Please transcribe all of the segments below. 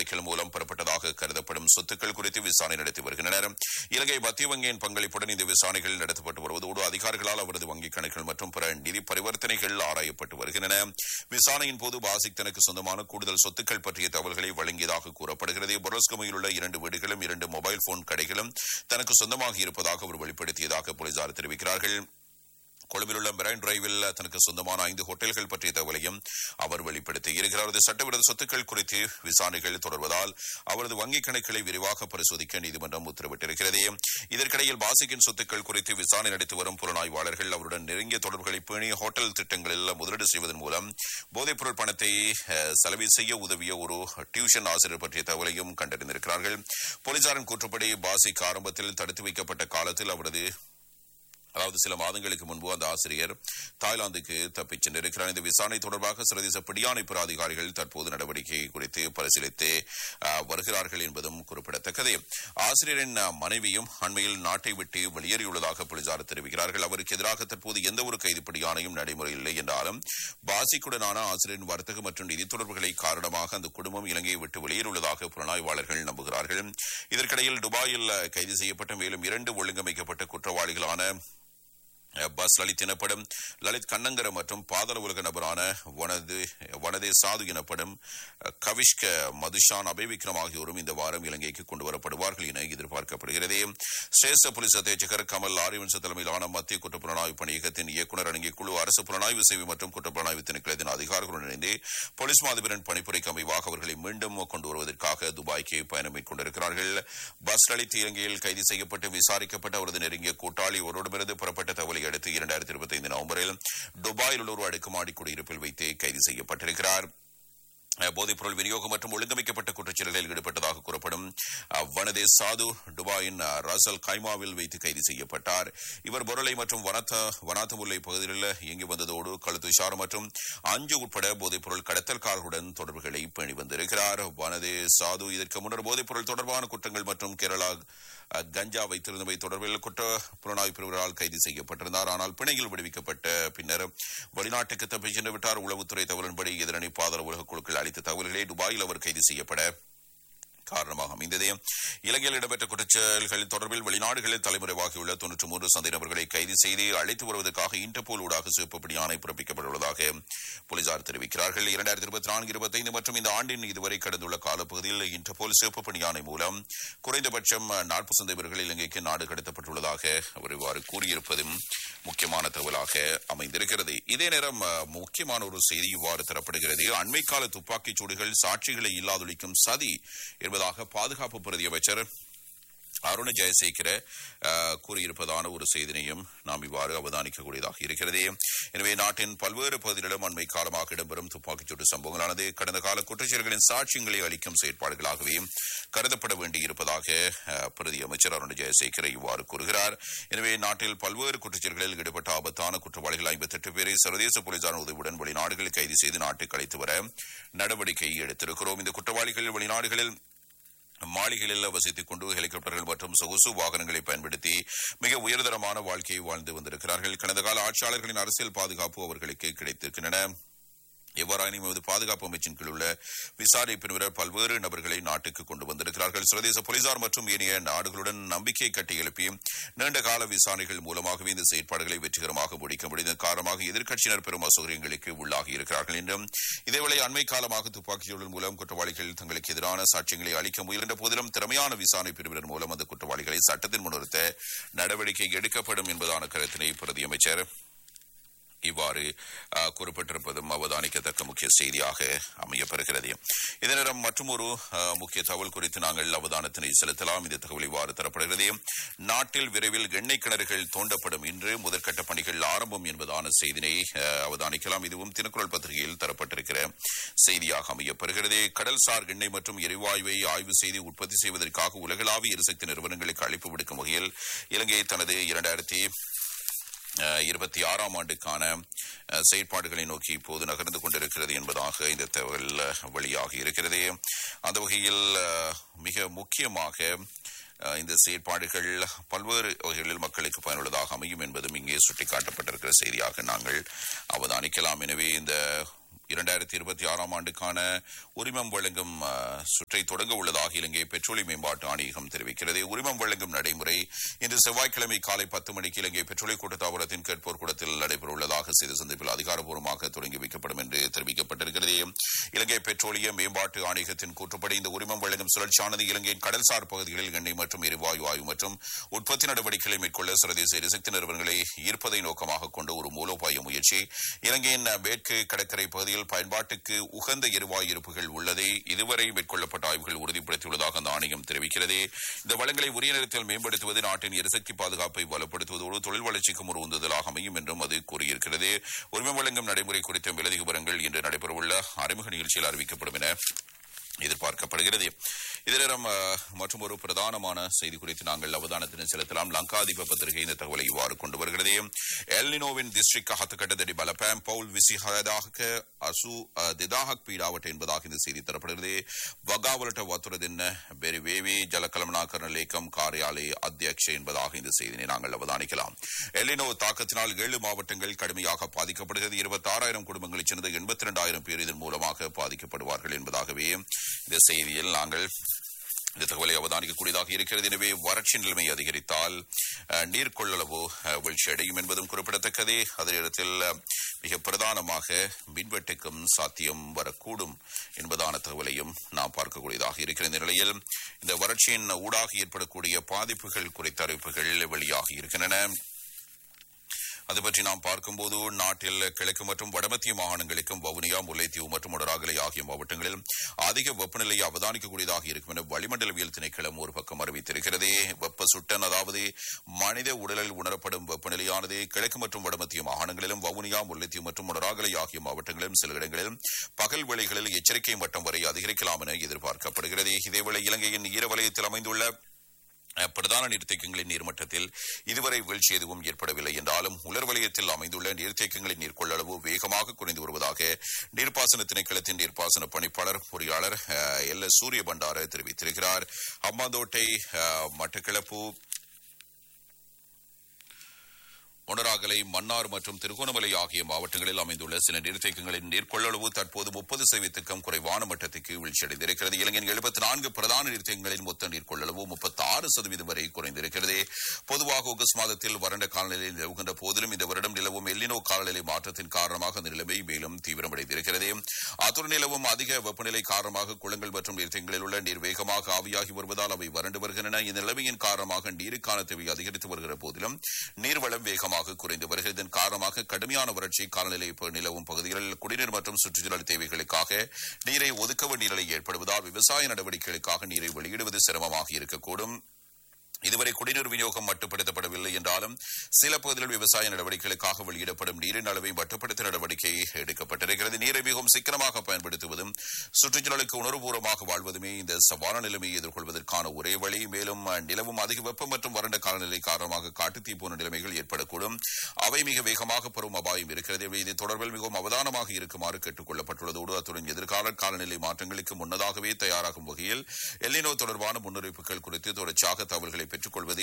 கணக்கில் மூலம் பெறப்பட்டதாக கருதப்படும் சொத்துக்கள் குறித்து விசாரணை நடத்தி வருகின்றனர் இலங்கை மத்திய வங்கியின் பங்களிப்புடன் இந்த விசாரணைகள் நடத்தப்பட்டு வருவதோடு அதிகாரிகளால் அவரது வங்கிக் கணக்குகள் மற்றும் பிற நிதி பரிவர்த்தனைகள் ஆராயப்பட்டு வருகின்றன விசாரணையின் போது பாசிக் தனக்கு சொந்தமான கூடுதல் சொத்துக்கள் பற்றிய தகவல்களை வழங்கியதாக கூறப்படுகிறது பொரஸ்கமையில் உள்ள இரண்டு வீடுகளும் இரண்டு மொபைல் போன் கடைகளும் தனக்கு சொந்தமாக இருப்பதாக அவர் வெளிப்படுத்தியதாக போலீசார் தெரிவிக்கிறார்கள் கொழும்பில் உள்ள மெரைன் டிரைவில் தனக்கு சொந்தமான ஐந்து ஹோட்டல்கள் பற்றிய தகவலையும் அவர் வெளிப்படுத்தி இருக்கிறார் அவரது சட்டவிரோத சொத்துக்கள் குறித்து விசாரணைகள் தொடர்வதால் அவரது வங்கிக் கணக்குகளை விரிவாக பரிசோதிக்க நீதிமன்றம் உத்தரவிட்டிருக்கிறது இதற்கிடையில் பாசிக்கின் சொத்துக்கள் குறித்து விசாரணை நடத்தி வரும் புலனாய்வாளர்கள் அவருடன் நெருங்கிய தொடர்புகளை பேணி ஹோட்டல் திட்டங்களில் முதலீடு செய்வதன் மூலம் போதைப்பொருள் பணத்தை அஹ், செலவு செய்ய உதவிய ஒரு டியூஷன் ஆசிரியர் பற்றிய தகவலையும் கண்டறிந்திருக்கிறார்கள் போலீசாரின் கூற்றுப்படி பாசிக் ஆரம்பத்தில் தடுத்து வைக்கப்பட்ட காலத்தில் அவரது அதாவது சில மாதங்களுக்கு முன்பு அந்த ஆசிரியர் தாய்லாந்துக்கு தப்பிச் சென்றிருக்கிறார் இந்த விசாரணை தொடர்பாக சர்வதேச பிடியாணை புற அதிகாரிகள் தற்போது நடவடிக்கை குறித்து பரிசீலித்து அஹ், வருகிறார்கள் என்பதும் குறிப்பிடத்தக்கது ஆசிரியரின் அஹ், மனைவியும் அண்மையில் நாட்டை விட்டு வெளியேறியுள்ளதாக போலீசார் தெரிவிக்கிறார்கள் அவருக்கு எதிராக தற்போது எந்த ஒரு கைது பிடியாணையும் நடைமுறையில் இல்லை என்றாலும் பாசிக்குடனான ஆசிரியரின் வர்த்தக மற்றும் நிதி தொடர்புகளை காரணமாக அந்த குடும்பம் இலங்கையை விட்டு வெளியேறியுள்ளதாக புலனாய்வாளர்கள் நம்புகிறார்கள் இதற்கிடையில் துபாயில் அஹ், கைது செய்யப்பட்ட மேலும் இரண்டு ஒழுங்கமைக்கப்பட்ட குற்றவாளிகளான பஸ் லலித் எனப்படும் லலித் கண்ணங்கர மற்றும் பாதாள உலக நபரான வனது வனதே சாது எனப்படும் அஹ், கவிஷ்க மதுஷான் அபயவிக்ரம் ஆகியோரும் இந்த வாரம் இலங்கைக்கு கொண்டு வரப்படுவார்கள் என எதிர்பார்க்கப்படுகிறது சிரேஷ்ட போலீஸ் அத்தேச்சகர் கமல் ஆரியவன்ச தலைமையிலான மத்திய குற்ற புலனாய்வு பணியகத்தின் இயக்குநர் அடங்கிய குழு அரசு புலனாய்வு சேவை மற்றும் குற்ற புலனாய்வு திணைக்களத்தின் அதிகாரிகளுடன் இணைந்து போலீஸ் மாதிபரின் பணிப்புரைக்கு அமைவாக அவர்களை மீண்டும் கொண்டு வருவதற்காக துபாய்க்கு பயணம் மேற்கொண்டிருக்கிறார்கள் பஸ் லலித் இலங்கையில் கைது செய்யப்பட்டு விசாரிக்கப்பட்ட அவரது நெருங்கிய கூட்டாளி ஒருவரிடமிருந்து பெறப்பட்ட தகவலை அடுத்து இரண்டாயிரத்தி இருபத்தி ஐந்து நவம்பரில் துபாயில் உள்ள ஒரு அடுக்குமாடி குடியிருப்பில் வைத்து கைது செய்யப்பட்டிருக்கிறார் அஹ், போதைப்பொருள் விநியோகம் மற்றும் ஒழுங்கமைக்கப்பட்ட குற்றச்செயல்களில் ஈடுபட்டதாக கூறப்படும் அஹ், வனதே சாது துபாயின் அஹ், ரசல் கைமாவில் வைத்து கைது செய்யப்பட்டார் இவர் பொருளை மற்றும் வனத்த வனாத்தமுல்லை பகுதியில் இயங்கி வந்ததோடு கழுத்து ஷார் மற்றும் அஞ்சு உட்பட போதைப்பொருள் கடத்தல்காரர்களுடன் தொடர்புகளை பேணி வந்திருக்கிறார் வனதே சாது இதற்கு முன்னர் போதைப்பொருள் தொடர்பான குற்றங்கள் மற்றும் கேரளா அஹ், கஞ்சா வைத்திருந்தமை தொடர்பில் குற்ற புலனாய்வு பிரிவினரால் கைது செய்யப்பட்டிருந்தார் ஆனால் பிணையில் விடுவிக்கப்பட்ட பின்னர் வெளிநாட்டுக்கு தப்பிச் சென்று விட்டார் உளவுத்துறை தகவலின்படி எதிரணி பாதர உலக குழுக்கள் அளித்த தகவல்களை துபாயில் அவர் கைது செய்யப்பட காரணமாக அமைந்தது இலங்கையில் இடம்பெற்ற குற்றச்செயல்கள் தொடர்பில் வெளிநாடுகளில் தலைமுறைவாகியுள்ள தொன்னூற்றி மூன்று சந்தை நபர்களை கைது செய்து அழைத்து வருவதற்காக இன்டர்போல் ஊடாக சிவப்பு பிடி ஆணை பிறப்பிக்கப்பட்டுள்ளதாக போலீசார் தெரிவிக்கிறார்கள் இரண்டாயிரத்தி இருபத்தி நான்கு இருபத்தைந்து மற்றும் இந்த ஆண்டின் இதுவரை கடந்துள்ள காலப்பகுதியில் இன்டர்போல் சிவப்பு பணி ஆணை மூலம் குறைந்தபட்சம் நாற்பது சந்தை நபர்கள் இலங்கைக்கு நாடு கடத்தப்பட்டுள்ளதாக அவர் இவ்வாறு கூறியிருப்பதும் முக்கியமான தகவலாக அமைந்திருக்கிறது இதே நேரம் அஹ், முக்கியமான ஒரு செய்தி இவ்வாறு தரப்படுகிறது அண்மை கால துப்பாக்கிச் சூடுகள் சாட்சிகளை இல்லாதொழிக்கும் சதி என்பதாக பாதுகாப்பு பிரதி அமைச்சர் அருண ஜெயசேகர அஹ், கூறியிருப்பதான ஒரு செய்தினையும் நாம் இவ்வாறு அவதானிக்கக்கூடியதாக இருக்கிறது எனவே நாட்டின் பல்வேறு பகுதிகளிலும் அண்மை காலமாக இடம்பெறும் துப்பாக்கிச்சூட்டு சம்பவங்களானது கடந்த கால குற்றச்செயல்களின் சாட்சியங்களை அளிக்கும் செயற்பாடுகளாகவே கருதப்பட வேண்டியிருப்பதாக அஹ், பிரதி அமைச்சர் அருண ஜெயசேகர இவ்வாறு கூறுகிறார் எனவே நாட்டில் பல்வேறு குற்றச்செயல்களில் ஈடுபட்ட ஆபத்தான குற்றவாளிகள் ஐம்பத்தெட்டு பேரை சர்வதேச போலீசார் உதவியுடன் வெளிநாடுகளில் கைது செய்து நாட்டுக்கு அழைத்து வர நடவடிக்கை எடுத்திருக்கிறோம் இந்த குற்றவாளிகள் வெளிநாடுகளில் மாளிகைகளில் வசித்துக் கொண்டு ஹெலிகாப்டர்கள் மற்றும் சொகுசு வாகனங்களை பயன்படுத்தி மிக உயர்தரமான வாழ்க்கையை வாழ்ந்து வந்திருக்கிறார்கள் கடந்த கால ஆட்சியாளர்களின் அரசியல் பாதுகாப்பு அவர்களுக்கு கிடைத்திருக்கின்றன எவ்வாறாயினும் எமது பாதுகாப்பு அமைச்சின் கீழ் உள்ள விசாரணை பிரிவினர் பல்வேறு நபர்களை நாட்டுக்கு கொண்டு வந்திருக்கிறார்கள் சர்வதேச போலீசார் மற்றும் ஏனைய நாடுகளுடன் நம்பிக்கை கட்டி எழுப்பி நீண்ட கால விசாரணைகள் மூலமாகவே இந்த செயற்பாடுகளை வெற்றிகரமாக முடிக்க முடிந்த காரணமாக எதிர்க்கட்சியினர் பெரும் அசௌகரியங்களுக்கு உள்ளாகி இருக்கிறார்கள் என்றும் இதேவேளை அண்மை காலமாக துப்பாக்கிச்சூழல் மூலம் குற்றவாளிகள் தங்களுக்கு எதிரான சாட்சியங்களை அளிக்க முயன்ற போதிலும் திறமையான விசாரணை பிரிவினர் மூலம் அந்த குற்றவாளிகளை சட்டத்தின் முன்னிறுத்த நடவடிக்கை எடுக்கப்படும் என்பதான கருத்தினை பிரதி அமைச்சர் இவ்வாறு அஹ், குறிப்பிட்டிருப்பதும் அவதானிக்கத்தக்க முக்கிய செய்தியாக அமையப்பெறுகிறது இதே நேரம் மற்றும் ஒரு முக்கிய தகவல் குறித்து நாங்கள் அவதானத்தினை செலுத்தலாம் இந்த தகவல் இவ்வாறு தரப்படுகிறது நாட்டில் விரைவில் எண்ணெய் கிணறுகள் தோண்டப்படும் இன்று முதற்கட்ட பணிகள் ஆரம்பம் என்பதான செய்தினை அஹ், அவதானிக்கலாம் இதுவும் தினக்குரல் பத்திரிகையில் தரப்பட்டிருக்கிற செய்தியாக அமையப்பெறுகிறது கடல்சார் எண்ணெய் மற்றும் எரிவாயுவை ஆய்வு செய்து உற்பத்தி செய்வதற்காக உலகளாவிய எரிசக்தி நிறுவனங்களுக்கு அழைப்பு விடுக்கும் வகையில் இலங்கை தனது இரண்டாயிரத்தி அஹ், இருபத்தி ஆறாம் ஆண்டுக்கான அஹ், செயற்பாடுகளை நோக்கி இப்போது நகர்ந்து கொண்டிருக்கிறது என்பதாக இந்த தகவல் அஹ், வெளியாகி இருக்கிறது அந்த வகையில் அஹ், மிக முக்கியமாக அஹ், இந்த செயற்பாடுகள் பல்வேறு வகைகளில் மக்களுக்கு பயனுள்ளதாக அமையும் என்பதும் இங்கே சுட்டிக்காட்டப்பட்டிருக்கிற செய்தியாக நாங்கள் அவதானிக்கலாம் எனவே இந்த இரண்டாயிரத்தி இருபத்தி ஆறாம் ஆண்டுக்கான உரிமம் வழங்கும் அஹ், சுற்றை தொடங்க உள்ளதாக இலங்கை பெட்ரோலிய மேம்பாட்டு ஆணையகம் தெரிவிக்கிறது உரிமம் வழங்கும் நடைமுறை இன்று செவ்வாய்க்கிழமை காலை பத்து மணிக்கு இலங்கை பெட்ரோலிய கூட்டத்தாவரத்தின் கேட்போர் கூடத்தில் நடைபெற உள்ளதாக செய்தி சந்திப்பில் அதிகாரப்பூர்வமாக தொடங்கி வைக்கப்படும் என்று தெரிவிக்கப்பட்டிருக்கிறது இலங்கை பெட்ரோலிய மேம்பாட்டு ஆணையகத்தின் கூற்றுப்படி இந்த உரிமம் வழங்கும் சுழற்சியானது இலங்கையின் கடல்சார் பகுதிகளில் எண்ணெய் மற்றும் எரிவாயு ஆய்வு மற்றும் உற்பத்தி நடவடிக்கைகளை மேற்கொள்ள சர்வதேச எரிசக்தி நிறுவனங்களை ஈர்ப்பதை நோக்கமாக கொண்ட ஒரு மூலோபாய முயற்சி இலங்கையின் மேற்கு கடற்கரை பகுதியில் பயன்பாட்டுக்கு உகந்த எரிவாயு இருப்புகள் உள்ளதை இதுவரை மேற்கொள்ளப்பட்ட ஆய்வுகள் உறுதிப்படுத்தியுள்ளதாக அந்த ஆணையம் தெரிவிக்கிறது இந்த வளங்களை உரிய நேரத்தில் மேம்படுத்துவது நாட்டின் எரிசக்தி பாதுகாப்பை வலுப்படுத்துவதோடு தொழில் வளர்ச்சிக்கும் ஒரு உந்துதலாக அமையும் என்றும் அது கூறியிருக்கிறது உரிமை வழங்கும் நடைமுறை குறித்த மேலதிக விவரங்கள் இன்று நடைபெறவுள்ள அறிமுக நிகழ்ச்சியில் அறிவிக்கப்படும் என எதிர்பார்க்கப்படுகிறது இதே நேரம் மற்றும் ஒரு பிரதானமான செய்தி குறித்து நாங்கள் அவதானத்தினை செலுத்தலாம் லங்காதிப பத்திரிகை இந்த தகவலை இவ்வாறு கொண்டு வருகிறது எல்னினோவின் දිස්ත්‍රික්ක හතකටදරි බලපෑම් පවුල් විසි හයදාහක අසු දෙදාහක් පීඩාවට என்பதாக இந்த செய்தி தரப்படுகிறது வகாவலட்ட வத்துர தின்ன பெரி வேவி ஜலக்கலமனாக்கரண லேக்கம் காரியாலய அத்தியட்ச என்பதாக இந்த செய்தியை நாங்கள் அவதானிக்கலாம் எல்லினோ தாக்கத்தினால் ஏழு மாவட்டங்கள் கடுமையாக பாதிக்கப்படுகிறது இருபத்தி ஆறாயிரம் குடும்பங்களைச் சேர்ந்த எண்பத்தி இரண்டாயிரம் பேர் இதன் மூலமாக பாதிக்கப்படுவார்கள் என்பதாகவே இந்த செய்தியில் நாங்கள் இந்த தகவலை அவதானிக்கக்கூடியதாக இருக்கிறது எனவே வறட்சி நிலைமை அதிகரித்தால் அஹ், நீர் கொள்ளளவு அஹ், வீழ்ச்சி அடையும் என்பதும் குறிப்பிடத்தக்கது அதே நேரத்தில் அஹ், மிக பிரதானமாக மின்வெட்டுக்கும் சாத்தியம் வரக்கூடும் என்பதான தகவலையும் நாம் பார்க்கக்கூடியதாக இருக்கிற இந்த நிலையில் இந்த வறட்சியின் ஊடாக ஏற்படக்கூடிய பாதிப்புகள் குறித்த அறிவிப்புகள் வெளியாகி இருக்கின்றன அது பற்றி நாம் பார்க்கும்போது நாட்டில் கிழக்கு மற்றும் வடமத்திய மாகாணங்களுக்கும் வவுனியா முல்லைத்தீவு மற்றும் உடராகலை ஆகிய மாவட்டங்களில் அதிக வெப்பநிலையை அவதானிக்கக்கூடியதாக இருக்கும் என வளிமண்டலவியல் திணைக்களம் ஒரு பக்கம் அறிவித்திருக்கிறது வெப்ப சுட்டன் அதாவது மனித உடலில் உணரப்படும் வெப்பநிலையானது கிழக்கு மற்றும் வடமத்திய மாகாணங்களிலும் வவுனியா முல்லைத்தீவு மற்றும் உடராகலை ஆகிய மாவட்டங்களிலும் சில இடங்களிலும் பகல் வேளைகளில் எச்சரிக்கை மட்டம் வரை அதிகரிக்கலாம் என எதிர்பார்க்கப்படுகிறது இதேவேளை இலங்கையின் ஈரவலயத்தில் அமைந்துள்ள அஹ், பிரதான நீர்த்தேக்கங்களின் நீர்மட்டத்தில் இதுவரை வீழ்ச்சி எதுவும் ஏற்படவில்லை என்றாலும் உலர் வலயத்தில் அமைந்துள்ள நீர்த்தேக்கங்களின் நீர்கொள்ளளவு வேகமாக குறைந்து வருவதாக நீர்ப்பாசன திணைக்களத்தின் நீர்ப்பாசன பணிப்பாளர் பொறியாளர் அஹ், எல் எஸ் சூரிய பண்டார தெரிவித்திருக்கிறார் அம்மாந்தோட்டை அஹ், மட்டக்களப்பு மொனராகலை மன்னார் மற்றும் திருகோணமலை ஆகிய மாவட்டங்களில் அமைந்துள்ள சில நீர்த்தேக்கங்களின் நீர்கொள்ளளவு தற்போது முப்பது சதவீதத்துக்கும் குறைவான மட்டத்துக்கு வீழ்ச்சியடைந்திருக்கிறது இலங்கையின் எழுபத்தி நான்கு பிரதான நீர்த்தேக்கங்களின் மொத்த நீர்கொள்ளளவு முப்பத்தி ஆறு சதவீதம் வரை குறைந்திருக்கிறது பொதுவாக ஆகஸ்ட் மாதத்தில் வறண்ட காலநிலை நிலவுகின்ற போதிலும் இந்த வருடம் நிலவும் எல்லினோ காலநிலை மாற்றத்தின் காரணமாக அந்த நிலைமை மேலும் தீவிரமடைந்திருக்கிறது அத்துடன் நிலவும் அதிக வெப்பநிலை காரணமாக குளங்கள் மற்றும் நீர்த்தேக்கங்களில் உள்ள நீர் வேகமாக ஆவியாகி வருவதால் அவை வறண்டு வருகின்றன இந்த நிலைமையின் காரணமாக நீருக்கான தேவை அதிகரித்து வருகிற போதிலும் நீர்வளம் வேகமாக குறைந்து வருகிறது இதன் காரணமாக கடுமையான வறட்சி காலநிலை இப்ப நிலவும் பகுதிகளில் குடிநீர் மற்றும் சுற்றுச்சூழல் தேவைகளுக்காக நீரை ஒதுக்க வேண்டிய நிலை ஏற்படுவதால் விவசாய நடவடிக்கைகளுக்காக நீரை வெளியிடுவது சிரமமாக இருக்கக்கூடும் இதுவரை குடிநீர் விநியோகம் மட்டுப்படுத்தப்படவில்லை என்றாலும் சில பகுதிகளில் விவசாய நடவடிக்கைகளுக்காக வெளியிடப்படும் நீரின் அளவை மட்டுப்படுத்த நடவடிக்கை எடுக்கப்பட்டிருக்கிறது நீரை மிகவும் சிக்கனமாக பயன்படுத்துவதும் சுற்றுச்சூழலுக்கு உணர்வுபூர்வமாக வாழ்வதுமே இந்த சவாலான நிலைமையை எதிர்கொள்வதற்கான ஒரே வழி மேலும் அஹ், நிலவும் அதிக வெப்பம் மற்றும் வறண்ட காலநிலை காரணமாக காட்டுத்தீ போன்ற நிலைமைகள் ஏற்படக்கூடும் அவை மிக வேகமாக பெறும் அபாயம் இருக்கிறது எனவே இது தொடர்பில் மிகவும் அவதானமாக இருக்குமாறு கேட்டுக் கொள்ளப்பட்டுள்ளதோடு அத்துடன் எதிர்கால காலநிலை மாற்றங்களுக்கு முன்னதாகவே தயாராகும் வகையில் எல்லினோ தொடர்பான முன்னறிவிப்புகள் குறித்து தொடர்ச்சியாக தகவல்களை பெற்றுக் கொள்வது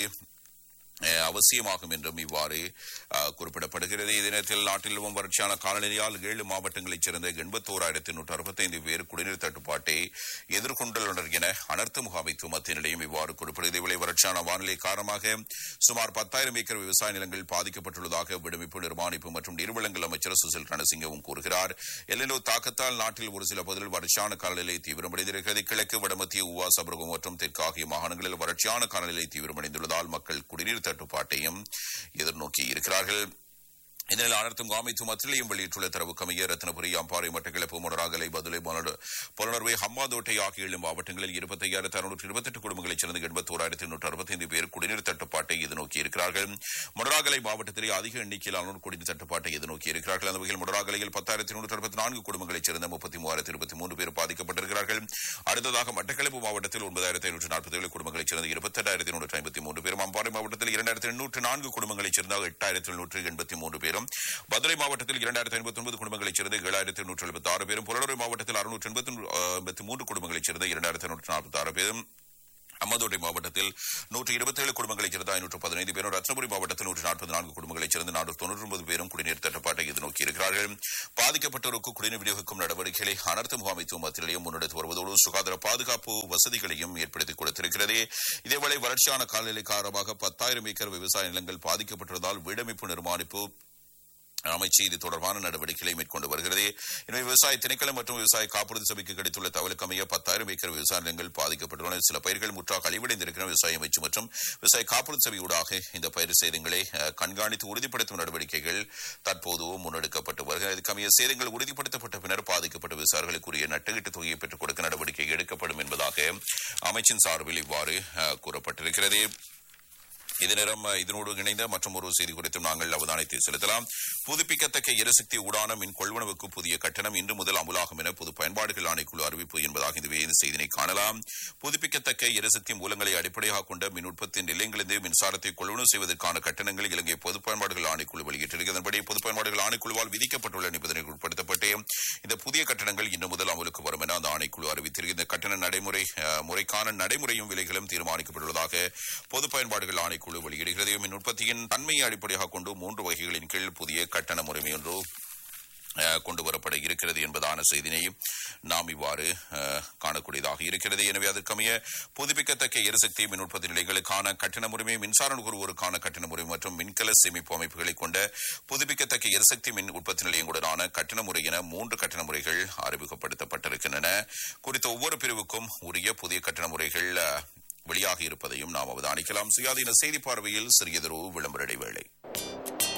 அஹ், அவசியமாகும் என்றும் இவ்வாறு அஹ், குறிப்பிடப்படுகிறது இதே நேரத்தில் நாட்டில் நிலவும் வறட்சியான காலநிலையால் ஏழு மாவட்டங்களைச் சேர்ந்த எண்பத்தோராயிரத்தி நூற்று அறுபத்தைந்து பேர் குடிநீர் தட்டுப்பாட்டை எதிர்கொண்டுள்ளனர் என அனர்த்த முகாமைத்துவ மத்திய நிலையம் இவ்வாறு குறிப்பிடுகிறது இவ்விலை வறட்சியான வானிலை காரணமாக சுமார் பத்தாயிரம் ஏக்கர் விவசாய நிலங்கள் பாதிக்கப்பட்டுள்ளதாக விடுவிப்பு நிர்மாணிப்பு மற்றும் நீர்வளங்கள் அமைச்சர் சுசில் ரணசிங்கவும் கூறுகிறார் எல்லினோ தாக்கத்தால் நாட்டில் ஒரு சில பகுதிகளில் வறட்சியான காலநிலை தீவிரமடைந்திருக்கிறது கிழக்கு வடமத்திய உவா சபரகம் மற்றும் தெற்கு ஆகிய மாகாணங்களில் வறட்சியான காலநிலை தீவிரமடைந்துள்ளதால் மக்கள் குடிநீர் தட்டுப்பாட்டையும் எதிர்நோக்கி இருக்கிறார்கள் இதனால் அனர்த்தம் காமித்து மத்தியிலையும் வெளியிட்டுள்ள தரவுக்கமைய ரத்னபுரி அம்பாறை மட்டக்களப்பு முனராகலை பதுளை மொனடு- புலனர்வை ஹம்மாதோட்டை ஆகிய ஏழு மாவட்டங்களில் இருபத்தையாயிரத்து அறுநூற்று இருபத்தெட்டு குடும்பங்களைச் சேர்ந்த எண்பத்தோராயிரத்து நூற்று அறுபத்தைந்து பேர் குடிநீர் தட்டுப்பாட்டை எதிர்நோக்கி இருக்கிறார்கள் முனராகலை மாவட்டத்திலே அதிக எண்ணிக்கையிலானோர் குடிநீர் தட்டுப்பாட்டை எதிர்நோக்கி இருக்கிறார்கள் அந்த வகையில் முனராகலையில் பத்தாயிரத்தி நூற்று அறுபத்தி நான்கு குடும்பங்களைச் சேர்ந்த முப்பத்தி மூவாயிரத்து இருபத்தி மூன்று பேர் பாதிக்கப்பட்டிருக்கிறார்கள் அடுத்ததாக மட்டக்களப்பு மாவட்டத்தில் ஒன்பதாயிரத்தி ஐநூற்று நாற்பத்தி ஏழு குடும்பங்களைச் சேர்ந்த இருபத்தெட்டாயிரத்தி நூற்று ஐம்பத்தி மூன்று பேரும் அம்பாறை மாவட்டத்தில் இரண்டாயிரத்தி எண்ணூற்று நான்கு குடும்பங்களைச் சேர்ந்த எட்டாயிரத்தி எழுநூற்று எண்பத்தி மூன்று பேரும் மதுரை மாவட்டத்தில் இரண்டாயிரத்தி ஐம்பத்தி ஒன்பது குடும்பங்களைச் சேர்ந்த ஏழாயிரத்தி எண்ணூற்று எழுபத்தி ஆறு பேரும் புலனறுவை மாவட்டத்தில் அறுநூற்று எண்பத்தி எண்பத்தி மூன்று குடும்பங்களைச் சேர்ந்த இரண்டாயிரத்தி எண்ணூற்று நாற்பத்தி ஆறு பேரும் அம்மதோட்டை மாவட்டத்தில் நூற்றி இருபத்தி ஏழு குடும்பங்களைச் சேர்ந்த ஐநூற்று பதினைந்து பேரும் ரத்னபுரி மாவட்டத்தில் நூற்றி நாற்பத்தி நான்கு குடும்பங்களைச் சேர்ந்த நானூற்று தொன்னூற்றி ஒன்பது பேரும் குடிநீர் தட்டுப்பாட்டை எதிர்நோக்கி இருக்கிறார்கள் பாதிக்கப்பட்டோருக்கு குடிநீர் விநியோகிக்கும் நடவடிக்கைகளை அனர்த்த முகாமைத்துவ மத்தியிலேயும் முன்னெடுத்து வருவதோடு சுகாதார பாதுகாப்பு வசதிகளையும் ஏற்படுத்திக் கொடுத்திருக்கிறது இதேவேளை வறட்சியான காலநிலை காரணமாக பத்தாயிரம் ஏக்கர் விவசாய நிலங்கள் பாதிக்கப்பட்டிருந்தால் வீடமைப்பு நிர்மாணிப்பு அமைச்சு இது தொடர்பான நடவடிக்கைகளை மேற்கொண்டு வருகிறது எனவே விவசாய திணைக்களம் மற்றும் விவசாய காப்புறுதி சபைக்கு கிடைத்துள்ள தகவலுக்கு அமைய பத்தாயிரம் ஏக்கர் விவசாய நிலங்கள் பாதிக்கப்பட்டுள்ளன சில பயிர்கள் முற்றாக அழிவடைந்திருக்கிற விவசாய அமைச்சு மற்றும் விவசாய காப்புறுதி சபையூடாக இந்த பயிர் சேதங்களை அஹ், கண்காணித்து உறுதிப்படுத்தும் நடவடிக்கைகள் தற்போது முன்னெடுக்கப்பட்டு வருகிறது இதுக்கு அமைய சேதங்கள் உறுதிப்படுத்தப்பட்ட பின்னர் பாதிக்கப்பட்ட விவசாயிகளுக்குரிய நட்டுகிட்டு தொகையை பெற்றுக் கொடுக்க நடவடிக்கை எடுக்கப்படும் என்பதாக அமைச்சின் சார்பில் இவ்வாறு அஹ், கூறப்பட்டிருக்கிறது இது நேரம் அஹ், இதனோடு இணைந்த மற்றும் ஒரு செய்தி குறித்தும் நாங்கள் அவதானத்தை செலுத்தலாம் புதுப்பிக்கத்தக்க எரிசக்தி ஊடான மின் கொள்வனவுக்கு புதிய கட்டணம் இன்று முதல் அமுலாகும் என பொது பயன்பாடுகள் ஆணைக்குழு அறிவிப்பு என்பதாக இந்த வேறு செய்தினை காணலாம் புதுப்பிக்கத்தக்க எரிசக்தி மூலங்களை அடிப்படையாக கொண்ட மின் உற்பத்தி நிலையங்களிலிருந்து மின்சாரத்தை கொள்வனவு செய்வதற்கான கட்டணங்கள் இலங்கை பொது பயன்பாடுகள் ஆணைக்குழு வெளியிட்டிருக்கிறது அதன்படி பொது பயன்பாடுகள் ஆணைக்குழுவால் விதிக்கப்பட்டுள்ள நிபந்தனைகள் உட்படுத்தப்பட்டு இந்த புதிய கட்டணங்கள் இன்று முதல் அமலுக்கு வரும் என அந்த ஆணைக்குழு அறிவித்திருக்கிறது இந்த கட்டண நடைமுறை அஹ், முறைக்கான நடைமுறையும் விலைகளும் தீர்மானிக்கப்பட்டுள்ளதாக பொது பயன்பாடுகள் ஆணைக்குழு வெளியிடுகிறது மின் உற்பத்தியின் தன்மையை அடிப்படையாக கொண்டு மூன்று வகைகளின் கீழ் புதிய கட்டண முறைமை ஒன்று அஹ், கொண்டு வரப்பட இருக்கிறது என்பதான செய்தினை நாம் இவ்வாறு அஹ், காணக்கூடியதாக இருக்கிறது எனவே அதற்கமைய புதுப்பிக்கத்தக்க எரிசக்தி மின் உற்பத்தி நிலையங்களுக்கான கட்டண முறைமை மின்சார நுகர்வோருக்கான கட்டண முறை மற்றும் மின்கல சேமிப்பு அமைப்புகளை கொண்ட புதுப்பிக்கத்தக்க எரிசக்தி மின் உற்பத்தி நிலையங்களுடனான கட்டண முறை என மூன்று கட்டண முறைகள் அறிமுகப்படுத்தப்பட்டிருக்கின்றன குறித்த ஒவ்வொரு பிரிவுக்கும் உரிய புதிய கட்டண முறைகள் அஹ், வெளியாகி இருப்பதையும் நாம் அவதானிக்கலாம் சுயாதீன செய்தி பார்வையில் சிறியதொரு விளம்பர இடைவேளை